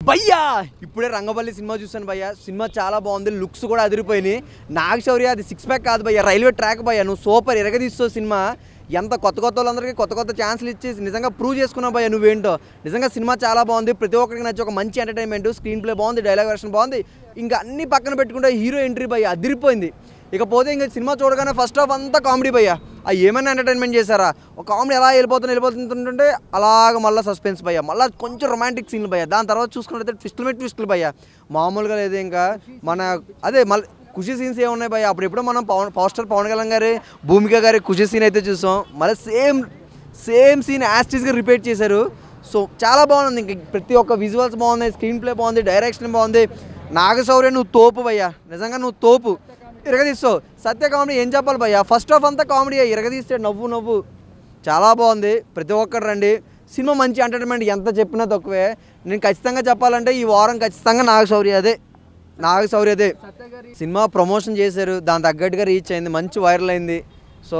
భయ్యా ఇప్పుడే రంగబల్లి సినిమా చూసాను భయ్యా సినిమా చాలా బాగుంది లుక్స్ కూడా అదిరిపోయినాయి నాగశౌర్య అది సిక్స్ ప్యాక్ కాదు భయ్యా రైల్వే ట్రాక్ భయ్యా నువ్వు సూపర్ ఎరగదీస్తావు సినిమా ఎంత కొత్త కొత్త వాళ్ళందరికీ కొత్త కొత్త ఛాన్స్లు ఇచ్చి నిజంగా ప్రూవ్ చేసుకున్నావు భయ్యా నువ్వేంటో నిజంగా సినిమా చాలా బాగుంది ప్రతి ఒక్కరికి నచ్చి ఒక మంచి ఎంటర్టైన్మెంట్ స్క్రీన్ ప్లే బాగుంది డైలాగ్ వెర్షన్ బాగుంది ఇంకా అన్ని పక్కన పెట్టుకుంటే హీరో ఎంట్రీ భయ్యా అదిరిపోయింది ఇకపోతే ఇంకా సినిమా చూడగానే ఫస్ట్ హాఫ్ అంతా కామెడీ భయ్యా ఆ ఏమైనా ఎంటర్టైన్మెంట్ చేశారా ఒక కామెడీ ఎలా వెళ్ళిపోతుంది వెళ్ళిపోతుంటుంటే అలాగ మళ్ళీ సస్పెన్స్ భయ్యా మళ్ళీ కొంచెం రొమాంటిక్ సీన్లు భయ్యా దాని తర్వాత చూసుకున్నట్లయితే ట్విస్టులు మీద ట్విస్టులు భయ్యా మామూలుగా లేదు ఇంకా మన అదే మళ్ళీ ఖుషి సీన్స్ ఏమున్నాయి భయ్యా అప్పుడు ఎప్పుడో మనం పవన్ పవర్ స్టార్ పవన్ కళ్యాణ్ గారి భూమిక గారి ఖుషి సీన్ అయితే చూసాం మళ్ళీ సేమ్ సేమ్ సీన్ యాస్టీస్గా రిపీట్ చేశారు సో చాలా బాగుంది ఇంక ప్రతి ఒక్క విజువల్స్ బాగున్నాయి స్క్రీన్ ప్లే బాగుంది డైరెక్షన్ బాగుంది నాగశౌర్య నువ్వు తోపు భయ్యా నిజంగా నువ్వు తోపు ఇరగదీస్తావు సత్య కామెడీ ఏం చెప్పాలి భయ్యా ఫస్ట్ హాఫ్ అంతా కామెడీ ఇరగదీస్తే నవ్వు నవ్వు చాలా బాగుంది ప్రతి ఒక్కరు రండి సినిమా మంచి ఎంటర్టైన్మెంట్ ఎంత చెప్పినా తక్కువే నేను ఖచ్చితంగా చెప్పాలంటే ఈ వారం ఖచ్చితంగా నాగశౌర్య అదే నాగశౌర్య అదే సినిమా ప్రమోషన్ చేశారు దాని తగ్గట్టుగా రీచ్ అయింది మంచి వైరల్ అయింది సో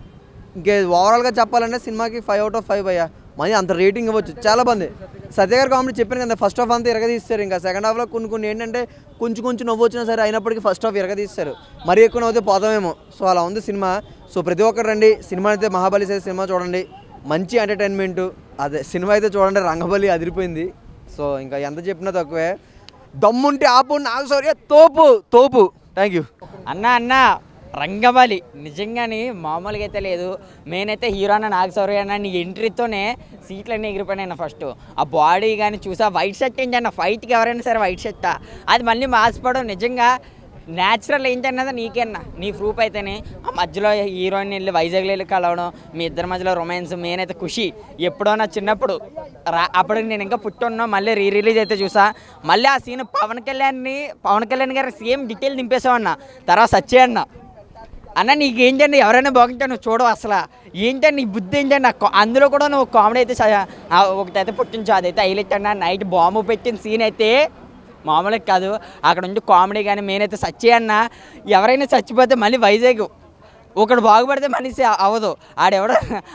ఇంకే ఓవరాల్గా చెప్పాలంటే సినిమాకి ఫైవ్ అవుట్ ఆఫ్ ఫైవ్ అయ్యా మరి అంత రేటింగ్ ఇవ్వచ్చు చాలా బాగుంది సత్య గారు కామెడీ చెప్పాను కదా ఫస్ట్ హాఫ్ అంతా ఇరగదీస్తారు ఇంకా సెకండ్ హాఫ్లో కొన్ని కొన్ని ఏంటంటే కొంచెం కొంచెం నవ్వు వచ్చినా సరే అయినప్పటికీ ఫస్ట్ హాఫ్ ఇరగదీస్తారు మరీ ఎక్కువ నవ్వుతే పోతామేమో సో అలా ఉంది సినిమా సో ప్రతి ఒక్కరు రండి సినిమా అయితే మహాబలి సైజ్ సినిమా చూడండి మంచి ఎంటర్టైన్మెంట్ అదే సినిమా అయితే చూడండి రంగబలి అదిరిపోయింది సో ఇంకా ఎంత చెప్పినా తక్కువే దమ్ముంటే ఆపు నాగశౌర్య తోపు తోపు థ్యాంక్ యూ అన్న అన్న రంగబలి నిజంగాని మామూలుగా అయితే లేదు మెయిన్ అయితే హీరో అన్న నాగశౌర్య అన్న నీ ఎంట్రీతోనే సీట్లన్నీ ఎగిరిపోయినాయి ఫస్ట్ ఆ బాడీ కానీ చూసా వైట్ షర్ట్ ఏంటన్న ఫైట్కి ఎవరైనా సరే వైట్ షర్ట్ అది మళ్ళీ మాసిపోవడం నిజంగా న్యాచురల్ ఏంటన్నది నీకేనా నీ ప్రూఫ్ అయితేనే ఆ మధ్యలో హీరోయిన్ వెళ్ళి వైజాగ్లో వెళ్ళి కలవడం మీ ఇద్దరి మధ్యలో రొమాన్స్ మెయిన్ అయితే ఖుషి ఎప్పుడో నా చిన్నప్పుడు రా అప్పుడు నేను ఇంకా పుట్టున్నా మళ్ళీ రీ రిలీజ్ అయితే చూసా మళ్ళీ ఆ సీన్ పవన్ కళ్యాణ్ని పవన్ కళ్యాణ్ గారి సేమ్ డీటెయిల్ దింపేసామన్న తర్వాత సచ్చే అన్న అన్న నీకు ఏంటండి ఎవరైనా బాగుంటే నువ్వు చూడవు అసలు ఏంటంటే నీ బుద్ధి ఏంటండి నాకు అందులో కూడా నువ్వు కామెడీ అయితే చ- ఆ ఒకటైతే పుట్టించు అదైతే హైలైట్ అన్న నైట్ బాంబు పెట్టిన సీన్ అయితే మామూలుగా కాదు అక్కడ నుంచి కామెడీ కానీ మెయిన్ అయితే సచ్చే అన్న ఎవరైనా చచ్చిపోతే మళ్ళీ వైజాగ్ ఒకడు బాగుపడితే మనిషి అవ్వదు ఆడెవడ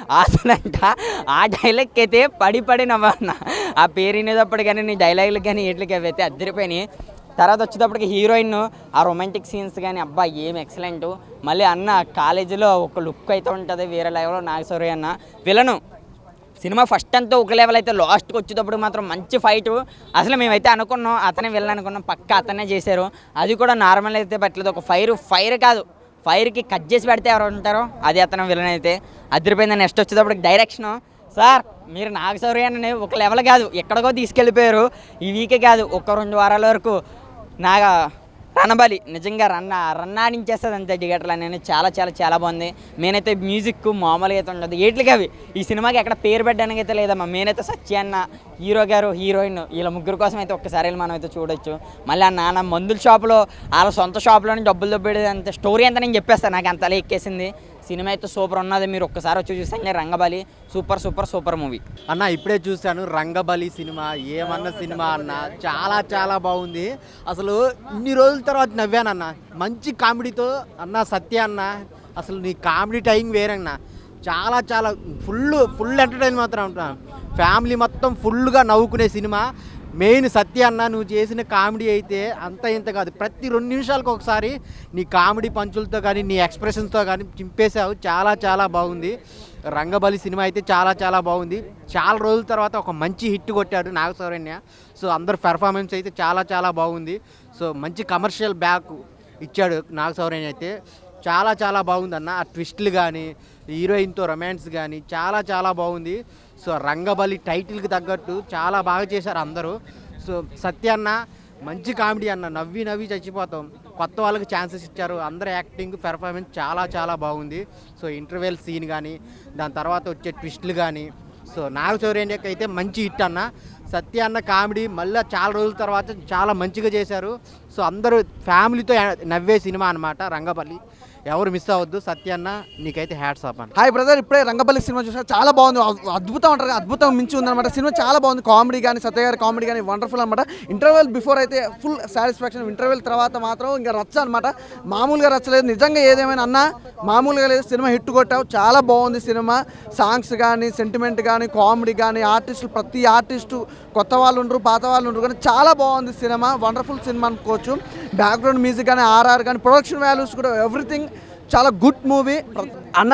ఆసనంట ఆ డైలాగ్కి అయితే పడి పడి నవ్వన్న ఆ పేరు వినేటప్పుడు కానీ నీ డైలాగులు కానీ వీటికి అవి అయితే అద్దరిపోయినాయి తర్వాత వచ్చేటప్పటికి హీరోయిన్ ఆ రొమాంటిక్ సీన్స్ కానీ అబ్బా ఏం ఎక్సలెంట్ మళ్ళీ అన్న కాలేజీలో ఒక లుక్ అయితే ఉంటుంది వేరే లెవెల్లో నాగశౌర్య అన్న విలను సినిమా ఫస్ట్ అంతా ఒక లెవెల్ అయితే లాస్ట్కి వచ్చేటప్పుడు మాత్రం మంచి ఫైట్ అసలు మేమైతే అనుకున్నాం అతనే వెళ్ళాలనుకున్నాం పక్క అతనే చేశారు అది కూడా నార్మల్ అయితే పెట్టలేదు ఒక ఫైర్ ఫైర్ కాదు ఫైర్కి కట్ చేసి పెడితే ఎవరు ఉంటారో అది అతను విలన్ అయితే అదిరిపోయింది నెక్స్ట్ వచ్చేటప్పటికి డైరెక్షన్ సార్ మీరు నాగశౌర్యాన్ని ఒక లెవెల్ కాదు ఎక్కడికో తీసుకెళ్ళిపోయారు ఈ వీకే కాదు ఒక రెండు వారాల వరకు నాగా రణబలి నిజంగా రన్న రన్నాడించేస్తుంది అంతే టికెట్లు అనేది చాలా చాలా చాలా బాగుంది నేనైతే మ్యూజిక్ మామూలుగా అయితే ఉండదు ఏట్లకి అవి ఈ సినిమాకి ఎక్కడ పేరు పెట్టడానికి అయితే లేదమ్మా నేనైతే సత్యాన్న హీరో గారు హీరోయిన్ వీళ్ళ ముగ్గురు కోసం అయితే ఒక్కసారి వెళ్ళి మనం అయితే చూడొచ్చు మళ్ళీ ఆ నాన్న మందుల షాపులో వాళ్ళ సొంత షాప్లోనే డబ్బులు దొబ్బేది అంత స్టోరీ అంతా నేను చెప్పేస్తాను నాకు అంతలా ఎక్కేసింది సినిమా అయితే సూపర్ ఉన్నది మీరు ఒక్కసారి వచ్చి చూసండి Rangabali super super super movie అన్న ఇప్పుడే చూశాను రంగబలి సినిమా ఏమన్న సినిమా అన్న చాలా చాలా బాగుంది అసలు ఇన్ని రోజుల తర్వాత నవ్వానన్న మంచి కామెడీతో అన్న సత్య అన్న అసలు నీ కామెడీ టైం వేరన్న చాలా చాలా ఫుల్ ఫుల్ ఎంటర్టైన్ మాత్రం ఉంటున్నాను ఫ్యామిలీ మొత్తం ఫుల్గా నవ్వుకునే సినిమా మెయిన్ సత్య అన్న నువ్వు చేసిన కామెడీ అయితే అంత ఇంత కాదు ప్రతి రెండు నిమిషాలకు ఒకసారి నీ కామెడీ పంచులతో కానీ నీ ఎక్స్ప్రెషన్స్తో కానీ చింపేశావు చాలా చాలా బాగుంది రంగబలి సినిమా అయితే చాలా చాలా బాగుంది చాలా రోజుల తర్వాత ఒక మంచి హిట్ కొట్టాడు నాగశౌరణ్య సో అందరు పెర్ఫార్మెన్స్ అయితే చాలా చాలా బాగుంది సో మంచి కమర్షియల్ బ్యాక్ ఇచ్చాడు నాగశౌరణ్య అయితే చాలా చాలా బాగుంది అన్న ఆ ట్విస్ట్లు కానీ హీరోయిన్తో రొమాన్స్ కానీ చాలా చాలా బాగుంది సో రంగబలి టైటిల్కి తగ్గట్టు చాలా బాగా చేశారు అందరూ సో సత్య అన్న మంచి కామెడీ అన్న నవ్వి నవ్వి చచ్చిపోతాం కొత్త వాళ్ళకి ఛాన్సెస్ ఇచ్చారు అందరు యాక్టింగ్ పెర్ఫార్మెన్స్ చాలా చాలా బాగుంది సో ఇంటర్వెల్ సీన్ కానీ దాని తర్వాత వచ్చే ట్విస్ట్లు కానీ సో నాగశౌర్యకి అయితే మంచి హిట్ అన్న సత్య అన్న కామెడీ మళ్ళీ చాలా రోజుల తర్వాత చాలా మంచిగా చేశారు సో అందరూ ఫ్యామిలీతో నవ్వే సినిమా అనమాట రంగపల్లి ఎవరు మిస్ అవ్వద్దు సత్య అన్న నీకైతే హ్యాట్స్ ఆఫ్ అన్న హాయ్ బ్రదర్ ఇప్పుడే రంగపల్లి సినిమా చూసా చాలా బాగుంది అద్- అద్భుతం అంటారు కదా, అద్భుతం మించి ఉందన్నమాట సినిమా చాలా బాగుంది కామెడీ కానీ సత్య గారి కామెడీ కానీ వండర్ఫుల్ అనమాట ఇంటర్వెల్ బిఫోర్ అయితే ఫుల్ సాటిస్ఫాక్షన్ ఇంటర్వెల్ తర్వాత మాత్రం ఇంకా రచ్చ అనమాట మామూలుగా రచ్చలేదు నిజంగా ఏదేమైనా అన్నా మామూలుగా లేదు సినిమా హిట్ కొట్టావు చాలా బాగుంది సినిమా సాంగ్స్ కానీ సెంటిమెంట్ కానీ కామెడీ కానీ ఆర్టిస్టులు ప్రతి ఆర్టిస్టు కొత్త వాళ్ళు ఉండరు పాత వాళ్ళు ఉండరు కానీ చాలా బాగుంది సినిమా వండర్ఫుల్ సినిమా అనుకోవచ్చు బ్యాక్గ్రౌండ్ మ్యూజిక్ కానీ ఆర్ఆర్ కానీ ప్రొడక్షన్ వాల్యూస్ కూడా ఎవ్రీథింగ్ చాలా గుడ్ మూవీ అన్న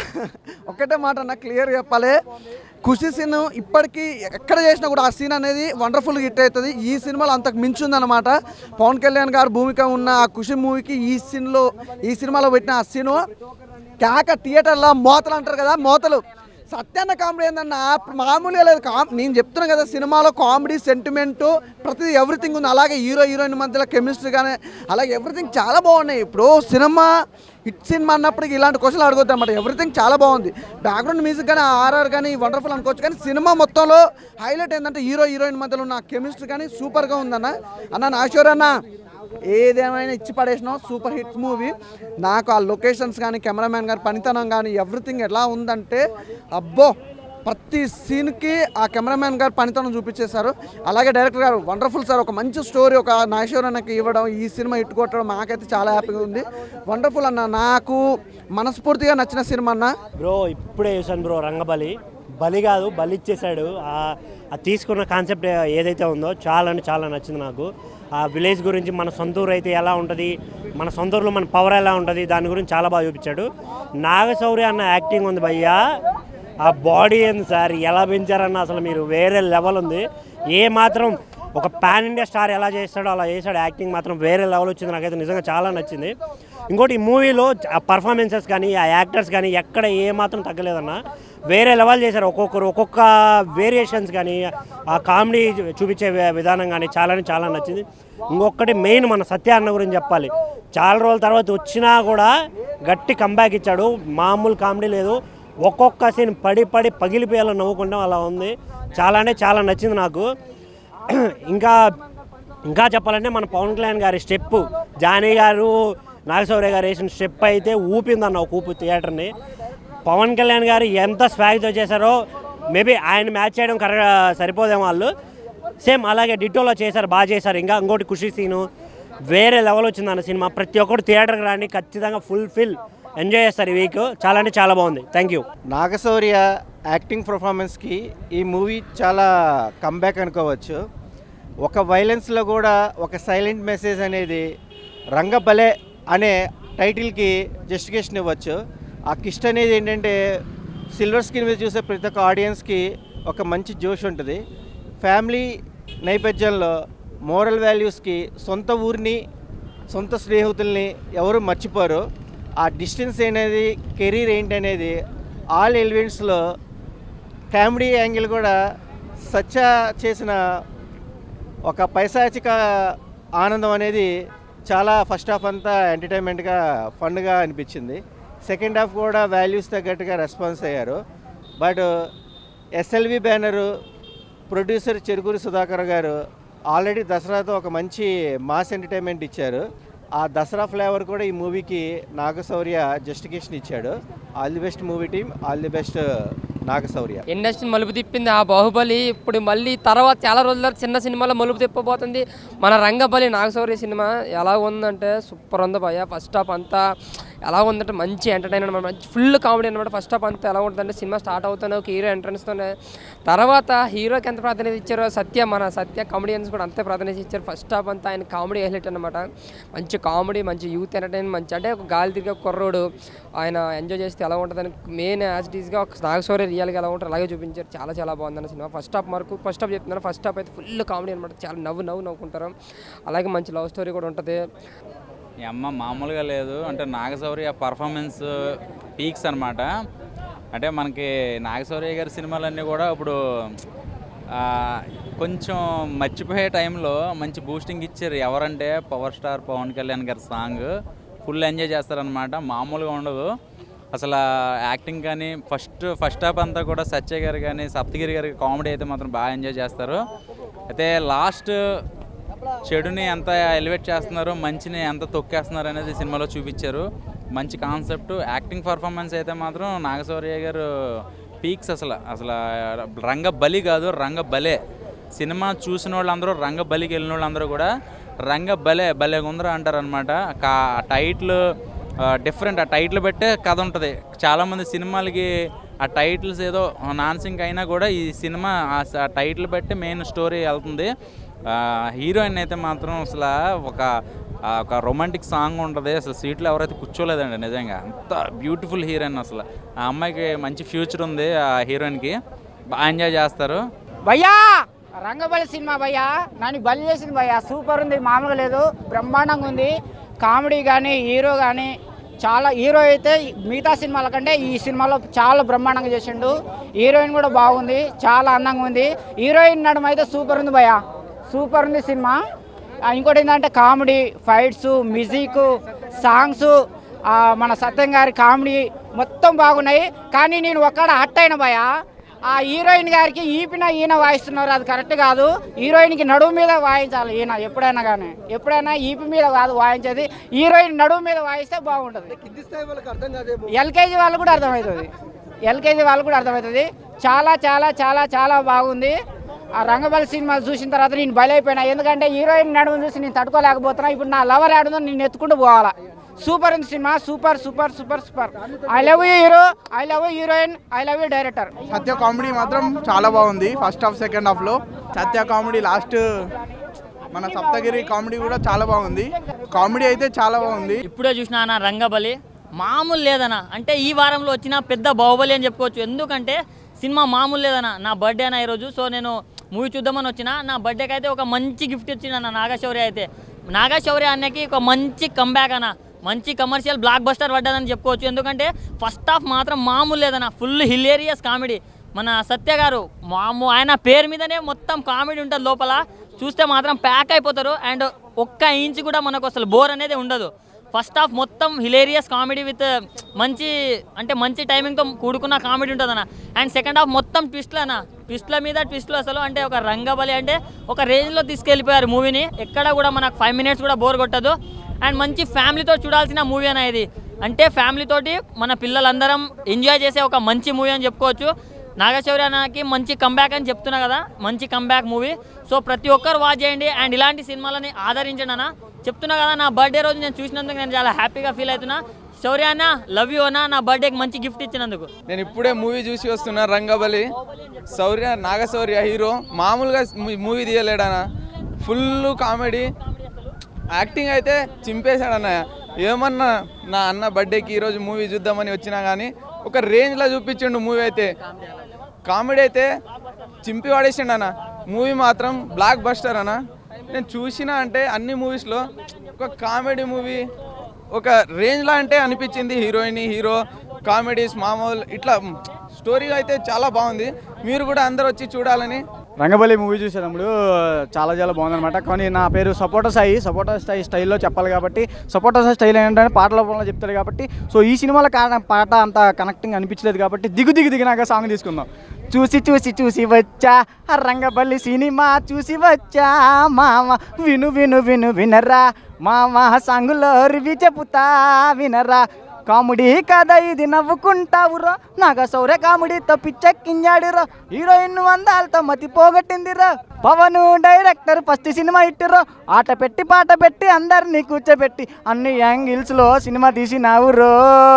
ఒక్కటే మాట అన్న క్లియర్ చెప్పాలి ఖుషి సీన్ ఇప్పటికీ ఎక్కడ చేసినా కూడా ఆ సీన్ అనేది వండర్ఫుల్ హిట్ అవుతుంది ఈ సినిమాలో అంతకు మించి ఉందన్నమాట పవన్ కళ్యాణ్ గారు భూమిక ఉన్న ఆ ఖుషి మూవీకి ఈ సీన్లో ఈ సినిమాలో పెట్టిన ఆ సీను కేక థియేటర్లో మోతలు అంటారు కదా మోతలు సత్యాన్న కామెడీ ఏందన్న మామూలుగా లేదు కామ్ నేను చెప్తున్నా కదా సినిమాలో కామెడీ సెంటిమెంట్ ప్రతిదీ ఎవ్రీథింగ్ ఉంది అలాగే హీరో హీరోయిన్ మధ్యలో కెమిస్ట్రీ కానీ అలాగే ఎవ్రీథింగ్ చాలా బాగున్నాయి ఇప్పుడు సినిమా హిట్ సినిమా అన్నప్పటికీ ఇలాంటి క్వశ్చన్లు అడగొద్దు అనమాట ఎవ్రీథింగ్ చాలా బాగుంది బ్యాక్గ్రౌండ్ మ్యూజిక్ కానీ ఆర్ఆర్ కానీ వండర్ఫుల్ అనుకోవచ్చు కానీ సినిమా మొత్తంలో హైలైట్ ఏంటంటే హీరో హీరోయిన్ మధ్యలో ఉన్న కెమిస్ట్రీ కానీ సూపర్గా ఉందన్న అన్న నాశ్వర్ అన్న ఏదేమైనా ఇచ్చి పడేసినాం సూపర్ హిట్ మూవీ నాకు ఆ లొకేషన్స్ కానీ కెమెరామ్యాన్ గారి పనితనం కానీ ఎవ్రీథింగ్ ఎలా ఉందంటే అబ్బో ప్రతి సీన్కి ఆ కెమెరామ్యాన్ గారు పనితనం చూపించేశారు అలాగే డైరెక్టర్ గారు వండర్ఫుల్ సార్ ఒక మంచి స్టోరీ ఒక నాగేశ్వర అన్నకి ఇవ్వడం ఈ సినిమా హిట్ కొట్టడం మాకైతే చాలా హ్యాపీగా ఉంది వండర్ఫుల్ అన్న నాకు మనస్ఫూర్తిగా నచ్చిన సినిమా అన్న బ్రో ఇప్పుడే చూసాను బ్రో రంగబలి బలి కాదు బలి ఇచ్చేసాడు ఆ- ఆ తీసుకున్న కాన్సెప్ట్ ఏదైతే ఉందో చాలా అంటే చాలా నచ్చింది నాకు ఆ విలేజ్ గురించి మన సొంత ఊరు అయితే ఎలా ఉంటుంది మన సొంత ఊరిలో మన పవర్ ఎలా ఉంటుంది దాని గురించి చాలా బాగా చూపించాడు నాగశౌర్య అన్న యాక్టింగ్ ఉంది భయ్యా ఆ బాడీ ఏంది సార్ ఎలా పెంచారన్న అసలు మీరు వేరే లెవెల్ ఉంది ఏ మాత్రం ఒక పాన్ ఇండియా స్టార్ ఎలా చేస్తాడో అలా చేశాడు యాక్టింగ్ మాత్రం వేరే లెవెల్ వచ్చింది నాకైతే నిజంగా చాలా నచ్చింది ఇంకోటి ఈ మూవీలో ఆ పర్ఫార్మెన్సెస్ కానీ ఆ యాక్టర్స్ కానీ ఎక్కడ ఏ మాత్రం తగ్గలేదన్న వేరే లెవెల్ చేశారు ఒక్కొక్కరు ఒక్కొక్క వేరియేషన్స్ కానీ ఆ కామెడీ చూపించే వి- విధానం కానీ చాలా చాలా నచ్చింది ఇంకొకటి మెయిన్ మన సత్య అన్న గురించి చెప్పాలి చాలా రోజుల తర్వాత వచ్చినా కూడా గట్టి కంబ్యాక్ ఇచ్చాడు మామూలు కామెడీ లేదు ఒక్కొక్క సీన్ పడి పడి పగిలిపోయేలా నవ్వుకుంటాం అలా ఉంది చాలా అంటే చాలా నచ్చింది నాకు ఇంకా ఇంకా చెప్పాలంటే మన పవన్ కళ్యాణ్ గారి స్టెప్ జానీ గారు నాగశౌర్య గారు వేసిన స్టెప్ అయితే ఊపిందన్న ఒక ఊపు థియేటర్ని పవన్ కళ్యాణ్ గారు ఎంత స్వాగ్తో చేశారో మేబీ ఆయన మ్యాచ్ చేయడం కరెక్ట్ సరిపోదేమో వాళ్ళు సేమ్ అలాగే డిటోలో చేశారు బాగా చేశారు ఇంకా ఇంకోటి ఖుషి సీను వేరే లెవెల్ వచ్చిందన్న సినిమా ప్రతి ఒక్కరు థియేటర్కి రాని ఖచ్చితంగా ఫుల్ ఫిల్ ఎంజాయ్ చేస్తారు ఈ వీక్ చాలా అంటే చాలా బాగుంది థ్యాంక్ యూ నాగశౌర్య యాక్టింగ్ పర్ఫార్మెన్స్కి ఈ మూవీ చాలా కంబ్యాక్ అనుకోవచ్చు ఒక వైలెన్స్లో కూడా ఒక సైలెంట్ మెసేజ్ అనేది రంగబలే అనే టైటిల్కి జస్టిఫికేషన్ ఇవ్వచ్చు ఆ కిస్ట్ అనేది ఏంటంటే సిల్వర్ స్క్రీన్ మీద చూసే ప్రతి ఒక్క ఆడియన్స్కి ఒక మంచి జోష్ ఉంటుంది ఫ్యామిలీ నేపథ్యంలో మోరల్ వాల్యూస్కి సొంత ఊరిని సొంత స్నేహితుల్ని ఎవరు మర్చిపోరు ఆ డిస్టెన్స్ అనేది కెరీర్ ఏంటి అనేది ఆల్ ఎలిమెంట్స్లో కామెడీ యాంగిల్ కూడా సత్య చేసిన ఒక పైశాచిక ఆనందం అనేది చాలా ఫస్ట్ హాఫ్ అంతా ఎంటర్టైన్మెంట్గా ఫన్గా అనిపించింది సెకండ్ హాఫ్ కూడా వాల్యూస్ తగ్గట్టుగా రెస్పాన్స్ అయ్యారు but SLV banner producer Cherukuri Sudhakar గారు ఆల్రెడీ దసరాతో ఒక మంచి మాస్ ఎంటర్టైన్మెంట్ ఇచ్చారు ఆ దసరా ఫ్లేవర్ కూడా ఈ మూవీకి నాగశౌర్య జస్టిఫికేషన్ ఇచ్చాడు all the best movie team all the best Naga Shaurya industry మలుపు తిప్పింది ఆ బాహుబలి ఇప్పుడు మళ్ళీ తర్వాత చాలా రోజుల తర్వాత చిన్న సినిమాలో మలుపు తిప్పబోతుంది మన రంగబలి నాగశౌర్య సినిమా ఎలా ఉందంటే సూపర్ ఉంది భయ ఫస్ట్ హాఫ్ అంతా ఎలా ఉందంటే మంచి ఎంటర్టైన్ అనమాట మంచి ఫుల్ కామెడీ అనమాట ఫస్ట్ హాఫ్ అంతా ఎలా ఉంటుందంటే సినిమా స్టార్ట్ అవుతానే ఒక హీరో ఎంట్రన్స్తోనే తర్వాత హీరోకి ఎంత ప్రాధాన్యత ఇచ్చారో సత్య మన సత్య కామెడియన్స్ కూడా అంతే ప్రాధాన్యత ఇచ్చారు ఫస్ట్ హాఫ్ అంతా ఆయన కామెడీ హైలైట్ అనమాట మంచి కామెడీ మంచి యూత్ ఎంటర్టైన్ మంచి అంటే ఒక గాలి తిరిగే కుర్రోడు ఆయన ఎంజాయ్ చేస్తే ఎలా ఉంటుందని మెయిన్ యాజ్ ఇట్ ఈస్గా ఒక నాగశౌర్య రియల్గా ఎలా ఉంటుంది అలాగే చూపించారు చాలా చాలా బాగుందన్న సినిమా ఫస్ట్ హాఫ్ వరకు ఫస్ట్ హాఫ్ చెప్తున్నాను ఫస్ట్ హాఫ్ అయితే ఫుల్ కామెడీ అనమాట చాలా నవ్వు నవ్వు నవ్వుకుంటారు అలాగే మంచి లవ్ స్టోరీ కూడా ఉంటుంది ఈ అమ్మ మామూలుగా లేదు అంటే నాగశౌర్య పర్ఫార్మెన్స్ పీక్స్ అనమాట అంటే మనకి నాగశౌర్య గారి సినిమాలన్నీ కూడా ఇప్పుడు ఆ, కొంచెం మర్చిపోయే టైంలో మంచి బూస్టింగ్ ఇచ్చారు ఎవరంటే పవర్ స్టార్ పవన్ కళ్యాణ్ గారి సాంగ్ ఫుల్ ఎంజాయ్ చేస్తారనమాట మామూలుగా ఉండదు అసలు యాక్టింగ్ కానీ ఫస్ట్ ఫస్ట్ హాఫ్ అంతా కూడా సత్య గారు కానీ సప్తగిరి గారి కామెడీ అయితే మాత్రం బాగా ఎంజాయ్ చేస్తారు అయితే లాస్ట్ చెడుని ఎంత ఎలివేట్ చేస్తున్నారు మంచిని ఎంత తొక్కేస్తున్నారు అనేది సినిమాలో చూపించారు మంచి కాన్సెప్ట్ యాక్టింగ్ పర్ఫార్మెన్స్ అయితే మాత్రం నాగశౌర్య గారు పీక్స్ అసలు అసలు రంగ బలి కాదు రంగ బలే సినిమా చూసిన వాళ్ళందరూ రంగ బలికి వెళ్ళిన వాళ్ళందరూ కూడా రంగ బలే భలే ఉందరా అంటారు అనమాట కా టైటిల్ డిఫరెంట్ ఆ టైటిల్ పెట్టే కథ ఉంటుంది చాలామంది సినిమాలకి ఆ టైటిల్స్ ఏదో నాన్సింగ్ అయినా కూడా ఈ సినిమా ఆ స- టైటిల్ బట్టి మెయిన్ స్టోరీ వెళ్తుంది హీరోయిన్ అయితే మాత్రం అసలు ఒక ఆ ఒక రొమాంటిక్ సాంగ్ ఉంటుంది అసలు సీట్లో ఎవరైతే కూర్చోలేదండి నిజంగా అంత బ్యూటిఫుల్ హీరోయిన్ అసలు ఆ అమ్మాయికి మంచి ఫ్యూచర్ ఉంది ఆ హీరోయిన్కి బాగా ఎంజాయ్ చేస్తారు భయ్యా రంగబలి సినిమా భయ్యా నన్ను బలి చేసింది భయ్యా సూపర్ ఉంది మామూలుగా లేదు బ్రహ్మాండంగా ఉంది కామెడీ కానీ హీరో కానీ చాలా హీరో అయితే మిగతా సినిమాల కంటే ఈ సినిమాలో చాలా బ్రహ్మాండంగా చేసిండు హీరోయిన్ కూడా బాగుంది చాలా అందంగా ఉంది హీరోయిన్ నడుమ అయితే సూపర్ ఉంది భయ్యా సూపర్ ఉంది సినిమా ఆ, ఇంకోటి ఏంటంటే కామెడీ ఫైట్స్ మ్యూజిక్ సాంగ్స్ మన సత్యం గారి కామెడీ మొత్తం బాగున్నాయి కానీ నేను ఒక్కడ హట్ అయిన భయ ఆ హీరోయిన్ గారికి ఈపిన ఈయన వాయిస్తున్నారు అది కరెక్ట్ కాదు హీరోయిన్కి నడుము మీద వాయించాలి ఈయన ఎప్పుడైనా కానీ ఎప్పుడైనా ఈపి మీద కాదు వాయించేది హీరోయిన్ నడుము మీద వాయిస్తే బాగుంటుంది ఎల్కేజీ వాళ్ళు కూడా అర్థమవుతుంది ఎల్కేజీ వాళ్ళు కూడా అర్థమవుతుంది చాలా చాలా చాలా చాలా బాగుంది ఆ రంగబలి సినిమా చూసిన తర్వాత నేను బలైపోయినా ఎందుకంటే హీరోయిన్ నడుము చూసి నేను తట్టుకోలేకపోతున్నా ఇప్పుడు నా లవర్ ఆడుందో నేను ఎత్తుకుంటూ పోవాలా సూపర్ ఉంది cinema super super super super I love you hero I love you heroine I love you director Satya comedy మాత్రం చాలా బాగుంది ఫస్ట్ హాఫ్ సెకండ్ హాఫ్లో సత్య కామెడీ లాస్ట్ మన సప్తగిరి కామెడీ కూడా చాలా బాగుంది కామెడీ అయితే చాలా బాగుంది ఇప్పుడే చూసిన అన్న రంగబలి మామూలు లేదన్న అంటే ఈ వారంలో వచ్చిన పెద్ద బాహుబలి అని చెప్పుకోవచ్చు ఎందుకంటే సినిమా మామూలు లేదన్న నా బర్త్డే అన్న ఈరోజు సో నేను మూవీ చూద్దామని వచ్చిన నా బర్త్డేకి అయితే ఒక మంచి గిఫ్ట్ ఇచ్చిండు అన్న నాగశౌర్య అయితే నాగశౌర్య అన్నకి ఒక మంచి కంబ్యాక్ అన్న మంచి కమర్షియల్ బ్లాక్ బస్టర్ పడ్డదని చెప్పుకోవచ్చు ఎందుకంటే ఫస్ట్ హాఫ్ మాత్రం మామూలు లేదన్న ఫుల్ హిలేరియస్ కామెడీ మన సత్య గారు మాము ఆయన పేరు మీదనే మొత్తం కామెడీ ఉంటుంది లోపల చూస్తే మాత్రం ప్యాక్ అయిపోతారు అండ్ ఒక్క ఇంచ్ కూడా మనకు అసలు బోర్ అనేది ఉండదు ఫస్ట్ హాఫ్ మొత్తం హిలేరియస్ కామెడీ విత్ మంచి అంటే మంచి టైమింగ్తో కూడుకున్న కామెడీ ఉంటుంది అన్న అండ్ సెకండ్ హాఫ్ మొత్తం ట్విస్ట్లు అన్న ట్విస్ట్ల మీద ట్విస్ట్లు అసలు అంటే ఒక రంగబలి అంటే ఒక రేంజ్లో తీసుకెళ్ళిపోయారు మూవీని ఎక్కడ కూడా మనకు ఫైవ్ మినిట్స్ కూడా బోర్ కొట్టదు అండ్ మంచి ఫ్యామిలీతో చూడాల్సిన మూవీ అన్న ఇది అంటే ఫ్యామిలీ తోటి మన పిల్లలందరం ఎంజాయ్ చేసే ఒక మంచి మూవీ అని చెప్పుకోవచ్చు నాగశౌర్య అన్నకి మంచి కంబ్యాక్ అని చెప్తున్నా కదా మంచి కంబ్యాక్ మూవీ సో ప్రతి ఒక్కరు వాచ్ చేయండి అండ్ ఇలాంటి సినిమాలని ఆదరించండి అన్న చెప్తున్నా కదా నా బర్త్డే రోజు నేను చూసినందుకు నేను చాలా హ్యాపీగా ఫీల్ అవుతున్నా శౌర్య అన్న లవ్ యూ అన్న నా బర్త్డేకి మంచి గిఫ్ట్ ఇచ్చినందుకు నేను ఇప్పుడే మూవీ చూసి వస్తున్నా రంగబలి శౌర్య నాగశౌర్య హీరో మామూలుగా మూవీ తీయలేడనా ఫుల్ కామెడీ యాక్టింగ్ అయితే చింపేశాడన్న ఏమన్నా నా అన్న బర్త్డేకి ఈరోజు మూవీ చూద్దామని వచ్చినా కానీ ఒక రేంజ్లో చూపించిండు మూవీ అయితే కామెడీ అయితే చింపి పడేసిండు అన్న మూవీ మాత్రం బ్లాక్ బస్టర్ అన్న నేను చూసిన అంటే అన్ని మూవీస్లో ఒక కామెడీ మూవీ ఒక రేంజ్లో అంటే అనిపించింది హీరోయిన్ హీరో కామెడీస్ మామూలు ఇట్లా స్టోరీ అయితే చాలా బాగుంది మీరు కూడా అందరు వచ్చి చూడాలని రంగబలి మూవీ చూసేటప్పుడు చాలా చాలా బాగుందన్నమాట కానీ నా పేరు సపోటా సాయి సపోటా సాయి స్టైల్లో చెప్పాలి కాబట్టి సపోటా సాయి స్టైల్ ఏంటంటే పాటల రూపంలో చెప్తాడు కాబట్టి సో ఈ సినిమాలో కా పాట అంత కనెక్టింగ్ అనిపించలేదు కాబట్టి దిగు దిగు దిగినాక సాంగ్ తీసుకుందాం చూసి చూసి చూసి వచ్చా ఆ రంగబల్లి సినిమా చూసి వచ్చా మామ విను విను విను వినరా మామ సాంగులో రివి చెబుతా వినరా కామెడీ కదా ఇది నవ్వుకుంటావురో నాగ సౌర్య కామెడీతో పిచ్చెక్కించాడురో హీరోయిన్ అందాలతో మతి పోగొట్టిందిరో పవన్ డైరెక్టర్ ఫస్ట్ సినిమా ఇట్టురో ఆట పెట్టి పాట పెట్టి అందరినీ కూర్చోబెట్టి అన్ని యాంగిల్స్లో సినిమా తీసినావురో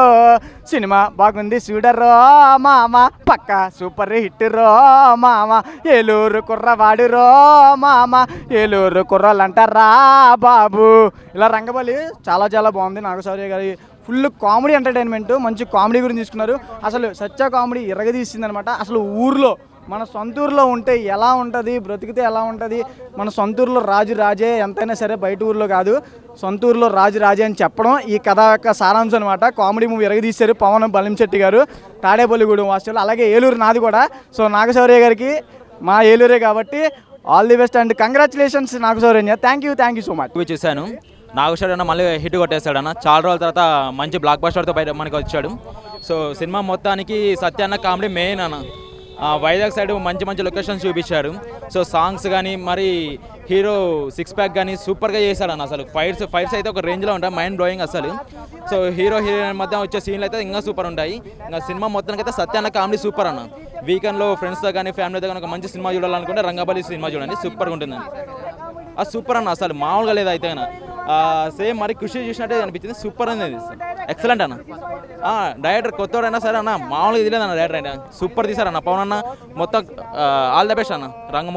సినిమా బాగుంది చూడరో మామ పక్క సూపర్ హిట్ రో మామ ఏలూరు కుర్రవాడురో మామ ఏలూరు కుర్రలంటారా బాబు ఇలా రంగబలి చాలా చాలా బాగుంది నాగశౌర్య గారి ఫుల్ కామెడీ ఎంటర్టైన్మెంట్ మంచి కామెడీ గురించి తీసుకున్నారు అసలు సత్య కామెడీ ఎరగదీసింది అనమాట అసలు ఊర్లో మన సొంత ఊర్లో ఉంటే ఎలా ఉంటుంది బ్రతికితే ఎలా ఉంటుంది మన సొంత ఊర్లో రాజు రాజే ఎంతైనా సరే బయట ఊర్లో కాదు సొంత ఊర్లో రాజు రాజే అని చెప్పడం ఈ కథ యొక్క సారాంశం అనమాట కామెడీ మూవీ ఎరగదీశారు పవన్ బలింశెట్టి గారు తాడేపల్లిగూడెం వాస్తవులు అలాగే ఏలూరు నాది కూడా సో నాగశౌర్య గారికి మా ఏలూరే కాబట్టి all the best and congratulations Nagashaurya thank you thank you so much movie చూశాను నాగేశ్వర అన్న మళ్ళీ హిట్ కొట్టేశాడు అన్న చాలా రోజుల తర్వాత మంచి బ్లాక్ బస్టర్తో బయట మనకి వచ్చాడు సో సినిమా మొత్తానికి సత్య అన్న కామెడీ మెయిన్ అన్న ఆ, వైజాగ్ సైడ్ మంచి మంచి లొకేషన్స్ చూపించారు సో సాంగ్స్ కానీ మరి హీరో సిక్స్ ప్యాక్ కానీ సూపర్గా చేశాడన్న అసలు ఫైట్స్ ఫైట్స్ అయితే ఒక రేంజ్లో ఉంటాయి మైండ్ బ్లోయింగ్ అసలు సో హీరో హీరోయిన్ మధ్య వచ్చే సీన్లు అయితే ఇంకా సూపర్ ఉంటాయి ఇంకా సినిమా మొత్తానికి అయితే సత్యాన్న కామెడీ సూపర్ అన్న వీకెండ్లో ఫ్రెండ్స్తో కానీ ఫ్యామిలీతో కానీ ఒక మంచి సినిమా చూడాలనుకుంటే రంగబలి సినిమా చూడండి సూపర్గా ఉంటుంది ఆ సూపర్ అన్న అసలు మామూలుగా లేదు అయితే అన్న సేమ్ మరి కృషి చూసినట్టే అనిపించింది సూపర్ అనేది ఎక్సలెంట్ అన్న ఆ, డైరెక్టర్ కొత్తోడైనా సరే అన్న మామూలుగా ఇది లేదన్న డైరెక్టర్ అయినా సూపర్ తీశారన్న పవన్ అన్న మొత్తం ఆల్ ద బెస్ట్ అన్న రంగ